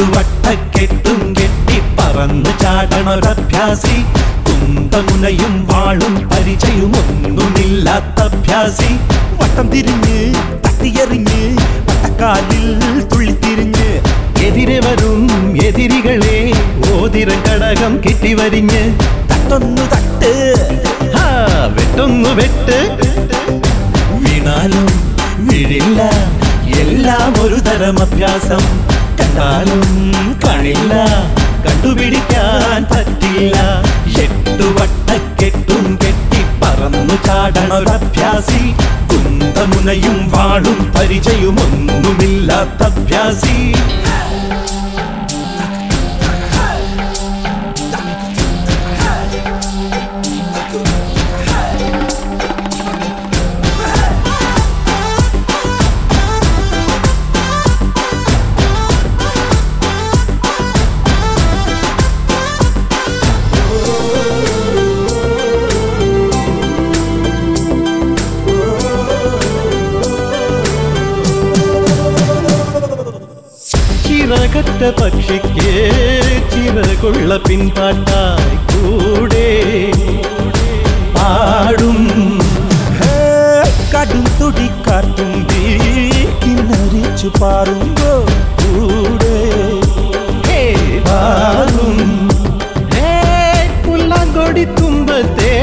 എട്ടു വട്ടക്കെട്ടും കെട്ടി പറന്ന് ചാടണൊരഭ്യാസി കുന്തമുനയും വാളും പരിചയമൊന്നുമില്ലാത്ത അഭ്യാസി വട്ടം തിരിഞ്ഞ് തട്ടിയെറിഞ്ഞ് വട്ടക്കാലിൽ തുള്ളിത്തിരിഞ്ഞ് എതിരെ വരും എതിരികളെ ഓതിരം കടകം കെട്ടിവരിഞ്ഞ് തട്ടൊന്നു തട്ട് ഹാ, വെട്ടൊന്നു വെട്ട് വീണാലും വീഴില്ല എല്ലാം ഒരു തരം അഭ്യാസം കണ്ടാലും കാണില്ല കണ്ടുപിടിക്കാൻ പറ്റില്ല എട്ടു വട്ടക്കെട്ടും കെട്ടി പറന്നു ചാടണൊരഭ്യാസി കുന്തമുനയും വാളും പരിചയമൊന്നുമില്ലാത്ത അഭ്യാസി ചിറകറ്റ പക്ഷിക്ക് ചിറകുള്ള പിൻപാട്ടായി കൂടെ പാടും ഹേ, കടും തുടിക്കാർത്തും കിന്നരിച്ചു പാറുമ്പോ കൂടെ ഹേ, പാടും ഹേ, പുല്ലാങ്കൊടി തുമ്പത്തെ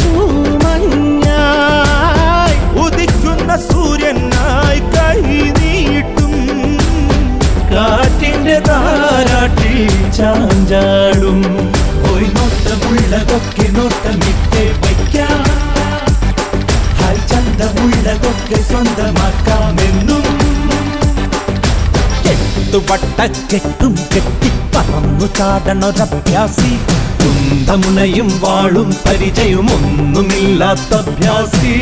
തൂമഞ്ഞായി ഉദിക്കുന്ന സൂര്യനായി കൈ നീട്ടും കാറ്റിന്റെ താരാട്ടിൽ ചാഞ്ചാടും പോയി നോട്ടമുള്ളതൊക്കെ നോട്ടമിട്ടേ വയ്ക്കാം ഹായ് ചന്തമുള്ളതൊക്കെ സ്വന്തമാക്കാമെന്നും എട്ടു വട്ടക്കെട്ടും കെട്ടി പറന്നു ചാടണൊരഭ്യാസി കുന്തമുനയും വാളും പരിചയം ഒന്നുമില്ലാത്ത അഭ്യാസി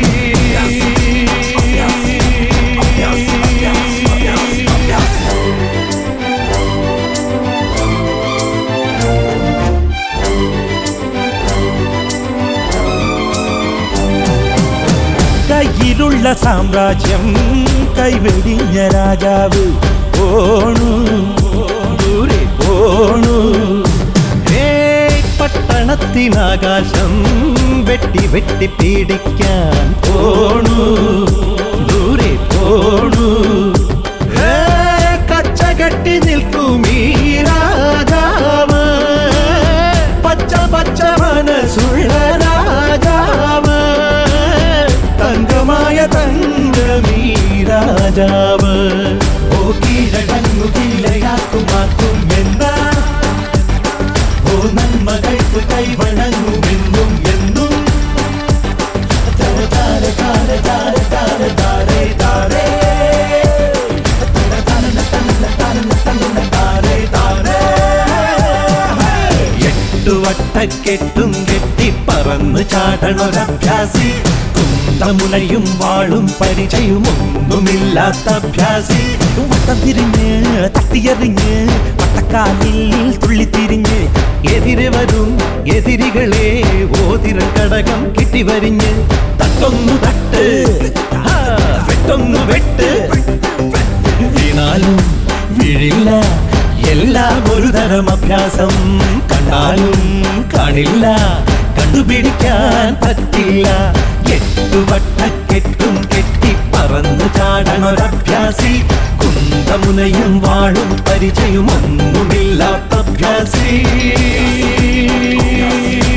കയ്യിലുള്ള സാമ്രാജ്യം കൈവെടിഞ്ഞ രാജാവ് പോണു ദൂരെ പോണു ഏയ് പട്ടണത്തിനാകാശം വെട്ടി വെട്ടി പീഡിക്കാൻ പോണു ദൂരെ പോണു ഏ, കച്ചകെട്ടി നിൽക്കും ഈ രാജാവ് പച്ച പച്ച മനസ്സുള്ള രാജാവ് തങ്കമായ തങ്കമീ രാജാവ് ഓ കീഴടങ്ങു കീഴയാക്കുമാക്കും എന്താ ഓ നന്മകൾക്ക് കൈവണങ്ങുമെന്നും എന്നും തര താര താര താര താര താരേ താരേ തര തരണ തണ്ണ തരണ തണ്ണ താരേ താരേ എട്ടു വട്ടക്കെട്ടും കെട്ടി പറന്ന് ചാടണൊരഭ്യാസി കുന്തമുനയും വാളും പരിചയമൊന്നുമില്ലാത്ത അഭ്യാസി വട്ടം തിരിഞ്ഞ് തട്ടിയെറിഞ്ഞ് വട്ടക്കാലിൽ തുള്ളിത്തിരിഞ്ഞ് എതിരെ വരും എതിരികളെ ഓതിരം കടകം കിട്ടിവരിഞ്ഞ് തട്ടൊന്നു തട്ട് ആ, വെട്ടൊന്നു വെട്ട് വീണാലും വീഴില്ല എല്ലാം ഒരു തരം അഭ്യാസം കണ്ടാലും കാണില്ല കണ്ടുപിടിക്കാൻ പറ്റില്ല എട്ടു വട്ടക്കെട്ടും കെട്ടി പറന്നു ചാടണൊരഭ്യാസി കുന്തമുനയും വാളും പരിചയമൊന്നുമില്ലാത്ത അഭ്യാസി